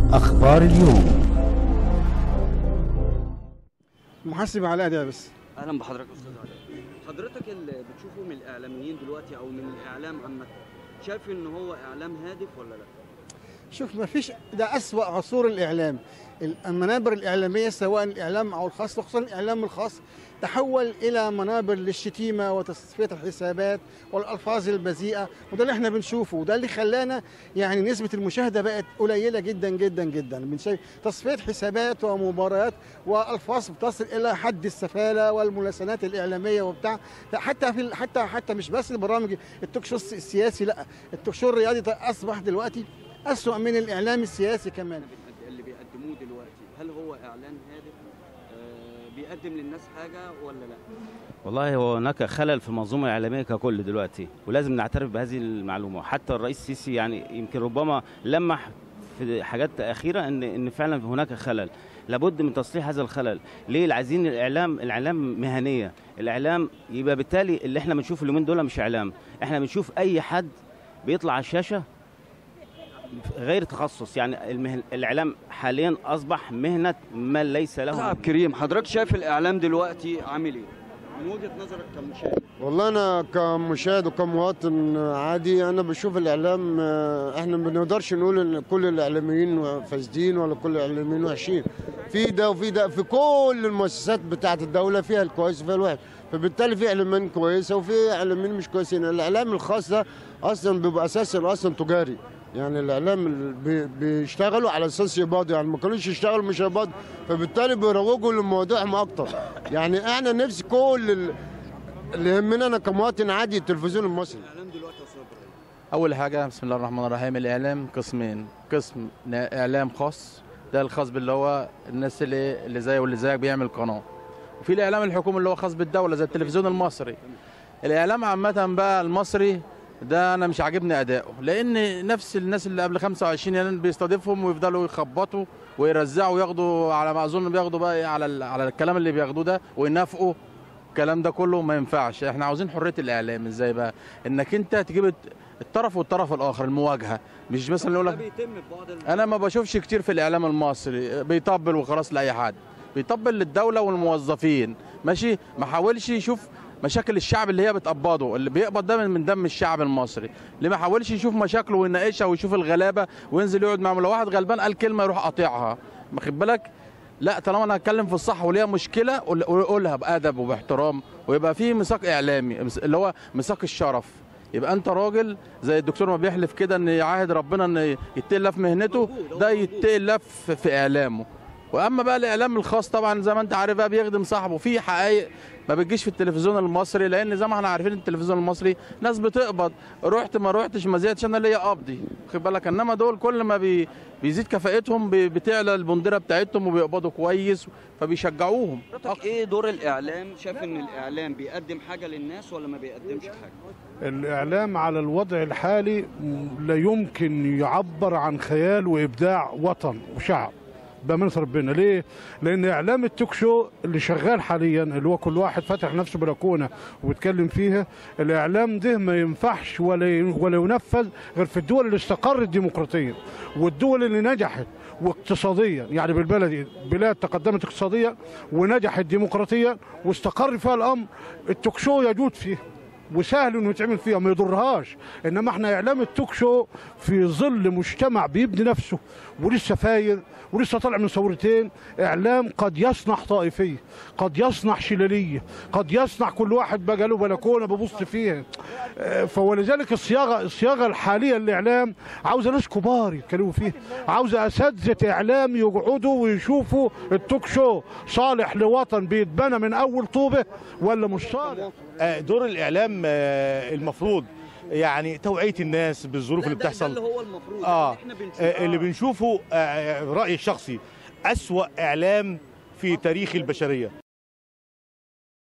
أخبار اليوم محاسب علاء دابس اهلا بحضرتك استاذ علاء حضرتك اللي بتشوفه من الاعلاميين دلوقتي او من الاعلام عامه شايف ان هو اعلام هادف ولا لا شوف ما فيش ده أسوأ عصور الإعلام المنابر الإعلامية سواء الإعلام أو الخاص وخصوصا الإعلام الخاص تحول إلى منابر للشتيمة وتصفية الحسابات والألفاظ البذيئة وده اللي احنا بنشوفه وده اللي خلانا يعني نسبة المشاهدة بقت قليلة جدا جدا جدا بنشايف تصفية حسابات ومباريات وألفاظ بتصل إلى حد السفالة والملاسنات الإعلامية وبتاع حتى في حتى حتى مش بس البرامج التوك شو السياسي لا التوك شو الرياضي أصبح دلوقتي أسوأ من الإعلام السياسي كمان اللي بيقدموه دلوقتي هل هو اعلان هادف آه بيقدم للناس حاجه ولا لا والله هو هناك خلل في المنظومه الاعلاميه ككل دلوقتي ولازم نعترف بهذه المعلومه حتى الرئيس السيسي يعني يمكن ربما لمح في حاجات اخيره ان ان فعلا هناك خلل لابد من تصليح هذا الخلل ليه عايزين الاعلام الاعلام مهنيه الاعلام يبقى بالتالي اللي احنا بنشوفه اليومين دول مش اعلام احنا بنشوف اي حد بيطلع على الشاشه غير تخصص يعني المهن... الاعلام حاليا اصبح مهنه من ليس له عبد الكريم حضرتك شايف الاعلام دلوقتي عامل ايه من وجهه نظرك كمشاهد والله انا كمشاهد وكمواطن عادي انا بشوف الاعلام آه، احنا ما بنقدرش نقول ان كل الاعلاميين فاسدين ولا كل الاعلاميين وحشين في ده وفي ده في كل المؤسسات بتاعه الدوله فيها الكويس وفيها الوحش فبالتالي في اعلاميين كويسه وفي اعلاميين مش كويسين الاعلام الخاص ده اصلا بيبقى اساسا اصلا تجاري يعني الاعلام اللي بي- بيشتغلوا على اساس يقبضوا يعني ما كانوش يشتغلوا مش هيقبضوا فبالتالي بيروجوا لمواضيعهم اكتر يعني احنا نفس كل ال- اللي يهمنا انا كمواطن عادي التلفزيون المصري الاعلام دلوقتي يا صبري اول حاجه بسم الله الرحمن الرحيم الاعلام قسمين قسم نا- اعلام خاص ده الخاص باللي هو الناس اللي اللي زي واللي زيك بيعمل قناه وفي الاعلام الحكومي اللي هو خاص بالدوله زي التلفزيون المصري الاعلام عامه بقى المصري ده انا مش عاجبني اداؤه لان نفس الناس اللي قبل 25 يناير بيستضيفهم ويفضلوا يخبطوا ويرزعوا وياخدوا على ما اظن بياخدوا بقى إيه على ال- على الكلام اللي بياخدوه ده وينافقوا الكلام ده كله ما ينفعش احنا عاوزين حريه الاعلام ازاي بقى انك انت تجيب الت- الطرف والطرف الاخر المواجهه مش مثلا يقول ده لك بيتم في بعض ال- انا ما بشوفش كتير في الاعلام المصري بيطبل وخلاص لاي حد بيطبل للدوله والموظفين ماشي ما حاولش يشوف مشاكل الشعب اللي هي بتقبضه اللي بيقبض ده من من دم الشعب المصري اللي ما حاولش يشوف مشاكله ويناقشها ويشوف الغلابه وينزل يقعد معاهم لو واحد غلبان قال كلمه يروح قاطعها واخد بالك لا طالما انا هتكلم في الصح وليها مشكله قول- قولها بادب وباحترام ويبقى في ميثاق اعلامي اللي هو ميثاق الشرف يبقى انت راجل زي الدكتور ما بيحلف كده ان يعاهد ربنا ان يتقي الله في مهنته ده يتقي الله في في اعلامه واما بقى الاعلام الخاص طبعا زي ما انت عارف بقى بيخدم صاحبه في حقائق ما بتجيش في التلفزيون المصري لان زي ما احنا عارفين التلفزيون المصري ناس بتقبض رحت ما رحتش ما زيادش انا ليا قبضي خد بالك انما دول كل ما بي بيزيد كفاءتهم بي- بتعلى البندره بتاعتهم وبيقبضوا كويس فبيشجعوهم حضرتك ايه دور الاعلام شايف ان الاعلام بيقدم حاجه للناس ولا ما بيقدمش حاجه الإعلام على الوضع الحالي لا يمكن يعبر عن خيال وإبداع وطن وشعب بأمانة ربنا ليه؟ لأن إعلام التوك شو اللي شغال حاليا اللي هو كل واحد فاتح نفسه بلكونة وبيتكلم فيها الإعلام ده ما ينفعش ولا ي- ولا ينفذ غير في الدول اللي استقرت ديمقراطيا والدول اللي نجحت واقتصاديا يعني بالبلدي بلاد تقدمت اقتصاديا ونجحت ديمقراطيا واستقر فيها الأمر التوك شو يجود فيه وسهل انه يتعمل فيها ما يضرهاش انما احنا اعلام التوك شو في ظل مجتمع بيبني نفسه ولسه فاير ولسه طالع من ثورتين اعلام قد يصنع طائفيه قد يصنع شلاليه قد يصنع كل واحد بقى له بلكونه ببص فيها آه، فولذلك الصياغه الصياغه الحاليه للاعلام عاوزه ناس كبار يتكلموا فيها عاوزه اساتذه اعلام يقعدوا ويشوفوا التوك شو صالح لوطن بيتبنى من اول طوبه ولا مش صالح آه، دور الاعلام آه، المفروض يعني توعيه الناس بالظروف ده- اللي ده- ده بتحصل اللي هو المفروض اه احنا بنشوف آه، اللي بنشوفه آه، رايي الشخصي اسوا اعلام في تاريخ البشريه